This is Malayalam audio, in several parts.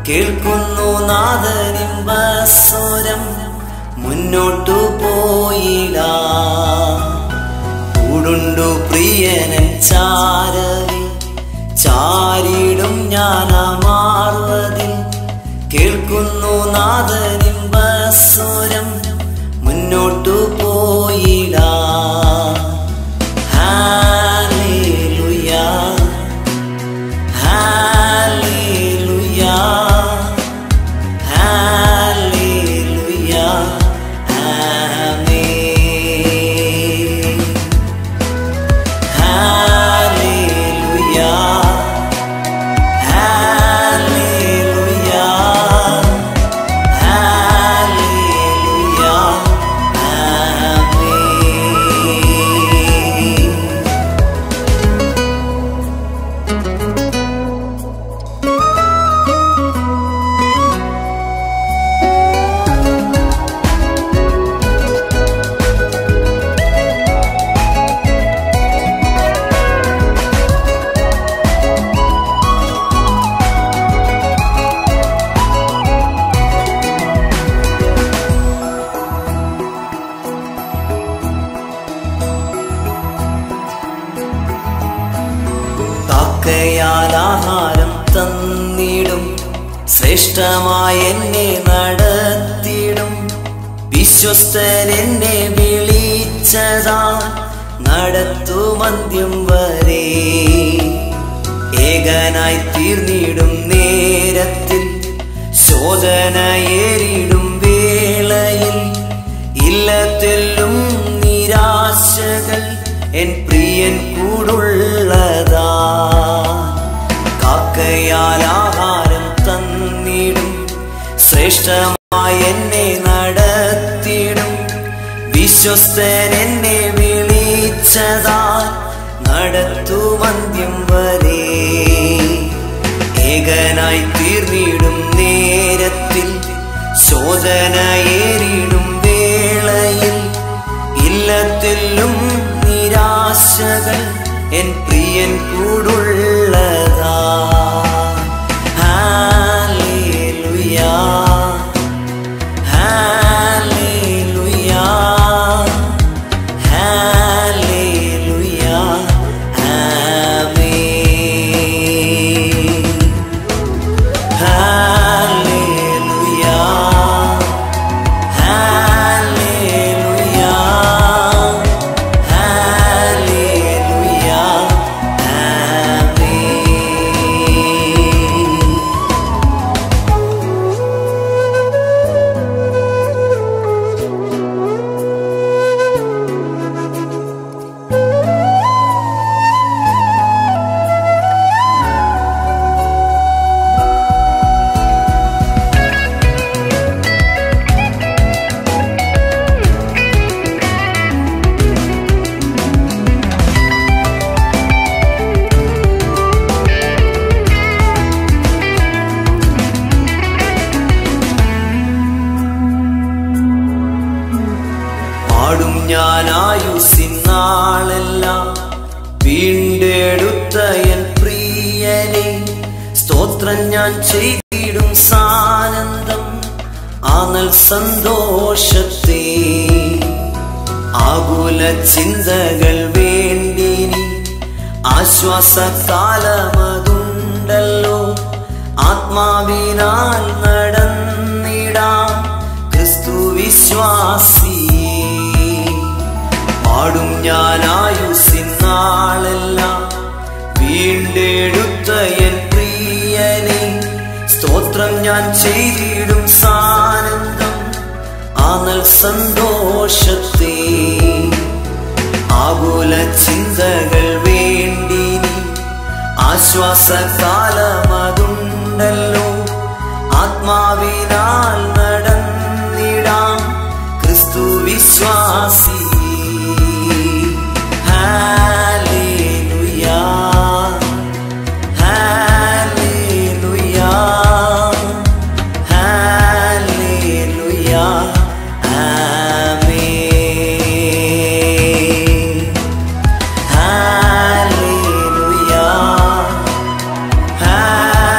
കേൾക്കുന്നു നാദനിമ്പസ്വരം മുന്നോട്ടു പോയിട കൂടുണ്ടു പ്രിയനൻ ചാരവി ചാരിടും ഞാൻ മാറുവതിൽ കേൾക്കുന്നു നാദനിമ്പസ്വരം മുന്നോട്ടു പോയിട hallelujah hallelujah hallelujah amen hallelujah hallelujah hallelujah amen കാക്കയാൽ ആഹാരം തന്നിടും ശ്രേഷ്ഠമായ എന്നെ നടത്തിടും വിശ്വസ്തൻ എന്നെ വിളിച്ചതാ നടത്തുമന്ത്യം വരെ ഏകനായി തീർന്നിടും നേരത്തിൽ ശോധനയേറിടും വേളയിൽ ഇല്ലത്തെല്ലും നിരാശകൾ എൻ പ്രിയൻ കൂടുള്ളതാ കാക്കയാൽ ആഹാരം തന്നിടും ശ്രേഷ്ഠമായ എന്നെ നടത്തിടും വിശ്വസ്തൻ എന്നെ വിളിച്ചതാ നടത്തുമന്ത്യം വരെ ഏകനായി തീർന്നിടും നേരത്തിൽ ശോധനയേറിടും വേളയിൽ ഇല്ലത്തിലും നിരാശകൾ എൻ പ്രിയൻ കൂടുള്ളതാ hallelujah hallelujah hallelujah amen hallelujah hallelujah hallelujah amen പാടും ഞാൻ ആയുസിന്നാളെല്ലാം വീണ്ടെടുത്ത എൻ പ്രിയനെ സ്തോത്രം ഞാൻ ചെയ്തിടും സാനന്ദം ആനൽ സന്തോഷത്തെ ആകുല ചിന്തകൾ വേണ്ടിനി ആശ്വാസകാലമതുണ്ടല്ലോ ആത്മാവിനാൽ നടന്നിടാം ക്രിസ്തു വിശ്വാസിയേ പാടും ഞാൻ ആയുസിന്നാളെല്ലാം വീണ്ടെടുത്ത എൻ പ്രിയനെ സ്തോത്രം ഞാൻ ചെയ്തിടും സാനന്ദം ആനൽ സന്തോഷത്തെ ആകുല ചിന്തകൾ വേണ്ടിനി ആശ്വാസകാലമതുണ്ടല്ലോ ആത്മാവിനാൽ നടന്നിടാം ക്രിസ്തു വിശ്വാസി hallelujah hallelujah hallelujah amen hallelujah hallelujah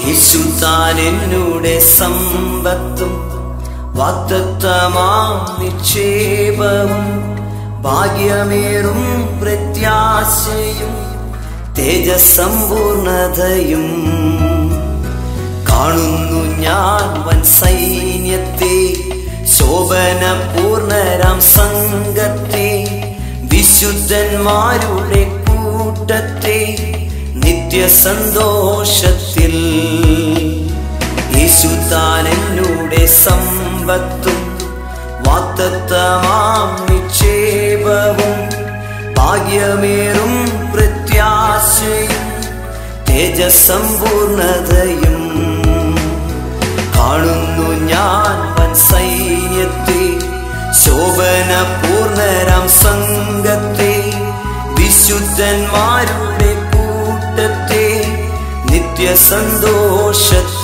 യേശു താൻ എന്നുടെ സമ്പത്തും വാക്തത്വമാം നിക്ഷേപവും ഭാഗ്യമേറും പ്രത്യാശയും തേജസമ്പൂർണതയും കാണുന്നു ഞാൻ വൻ സൈന്യത്തെ ശോഭന പൂർണരാം സംഘത്തെ വിശുദ്ധന്മാരുടെ കൂട്ടത്തെ നിത്യസന്തോഷത്തിൽ യേശു താൻ എന്നുടെ സമ്പത്തും വാക്തത്വമാം നിക്ഷേപവും ഭാഗ്യമേറും പ്രത്യാശയും തേജസമ്പൂർണതയും കാണുന്നു ഞാൻ വൻ സൈന്യത്തെ ശോഭന പൂർണരാം സംഘത്തെ വിശുദ്ധന്മാരുടെ കൂട്ടത്തെ നിത്യസന്തോഷത്തെ